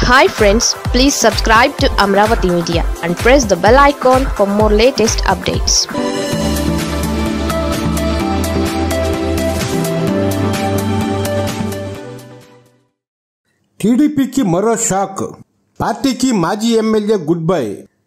hi friends please subscribe to Amaravati media and press the bell icon for more latest updates టీడీపీకి మరో shock పార్టీకి మాజీ MLA good bye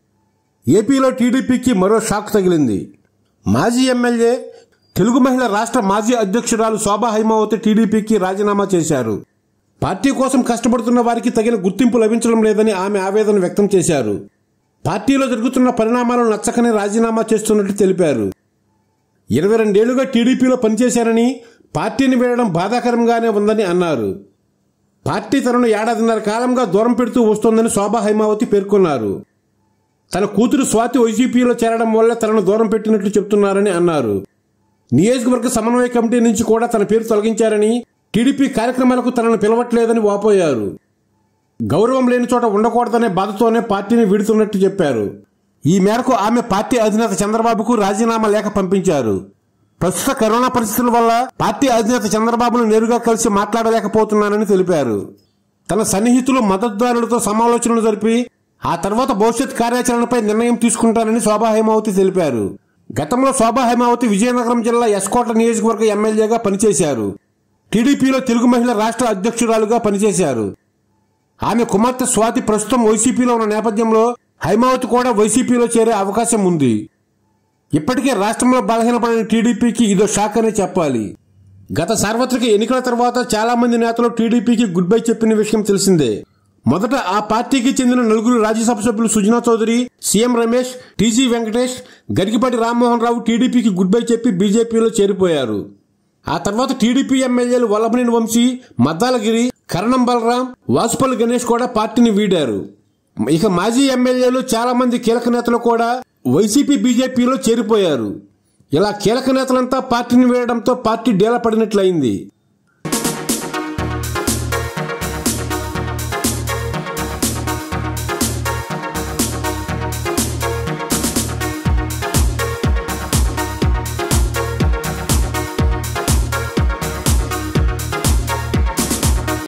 ఏపీలో టీడీపీకి మరో షాక్ తగిలింది మాజీ ఎమ్మెల్యే తెలుగు మహిళ రాష్ట్ర మాజీ అధ్యక్షురాలు శోభా హైమావతి టీడీపీకి రాజీనామా చేశారు పార్టీ కోసం కష్టపడుతున్న వారికి తగిన గుర్తింపు లభించడం లేదని ఆమె ఆవేదన వ్యక్తం చేశారు పార్టీలో జరుగుతున్న పరిణామాలు నచ్చకనే రాజీనామా చేస్తున్నట్టు తెలిపారు ఇరవై రెండేళ్లుగా టీడీపీలో పనిచేశారని పార్టీని వీడడం బాధాకరంగానే ఉందని అన్నారు పార్టీ తనను ఏడాదిన్నర కాలంగా దూరం పెడుతూ వస్తోందని శోభా హైమావతి పేర్కొన్నారు తన కూతురు స్వాతి వైసీపీలో చేరడం వల్ల తనను దూరం పెట్టినట్లు చెప్తున్నారని అన్నారు నియోజకవర్గ సమన్వయ కమిటీ నుంచి కూడా తన పేరు తొలగించారని టీడీపీ కార్యక్రమాలకు తనను పిలవట్లేదని వాపోయారు గౌరవం లేని చోట ఉండకూడదనే బాధతోనే పార్టీని వీడుతున్నట్టు చెప్పారు ఈ మేరకు ఆమె పార్టీ అధినేత చంద్రబాబుకు రాజీనామా లేఖ పంపించారు ప్రస్తుత కరోనా పరిస్థితుల వల్ల పార్టీ అధినేత చంద్రబాబును నేరుగా కలిసి మాట్లాడలేకపోతున్నానని తెలిపారు తన సన్నిహితులు మద్దతుదారులతో సమాలోచనలు జరిపి ఆ తర్వాత భవిష్యత్ కార్యాచరణపై నిర్ణయం తీసుకుంటానని శోభా హేమావతి తెలిపారు గతంలో శోభా హేమావతి విజయనగరం జిల్లా ఎస్కోట నియోజకవర్గ ఎమ్మెల్యేగా పనిచేశారు టీడీపీలో తెలుగు మహిళ రాష్ట్ర అధ్యక్షురాలుగా పనిచేశారు ఆమె కుమార్తె స్వాతి ప్రస్తుతం వైసీపీలో ఉన్న నేపథ్యంలో హైమావతి కూడా వైసీపీలో చేరే అవకాశం ఉంది ఇప్పటికే రాష్ట్రంలో బలహీనపడిన టీడీపీకి ఇదో షాక్ అనే చెప్పాలి గత సార్వత్రిక ఎన్నికల తర్వాత చాలా మంది నేతలు టీడీపీకి గుడ్ బై చెప్పిన విషయం తెలిసిందే మొదట ఆ పార్టీకి చెందిన నలుగురు రాజ్యసభ సభ్యులు సుజనా చౌదరి సీఎం రమేష్ టీజీ వెంకటేష్ గరికిపాటి రామ్మోహన్ రావు టీడీపీకి గుడ్ బై చెప్పి బీజేపీలో చేరిపోయారు ఆ తర్వాత టీడీపీ ఎమ్మెల్యేలు వల్లభనేని వంశీ మద్దాలగిరి కరణం బలరాం వాసుపల్లి గణేష్ కూడా పార్టీని వీడారు ఇక మాజీ ఎమ్మెల్యేలు చాలా మంది కీలక నేతలు కూడా వైసీపీ బీజేపీలో చేరిపోయారు ఇలా కీలక నేతలంతా పార్టీని వీడడంతో పార్టీ డేలా పడినట్లయింది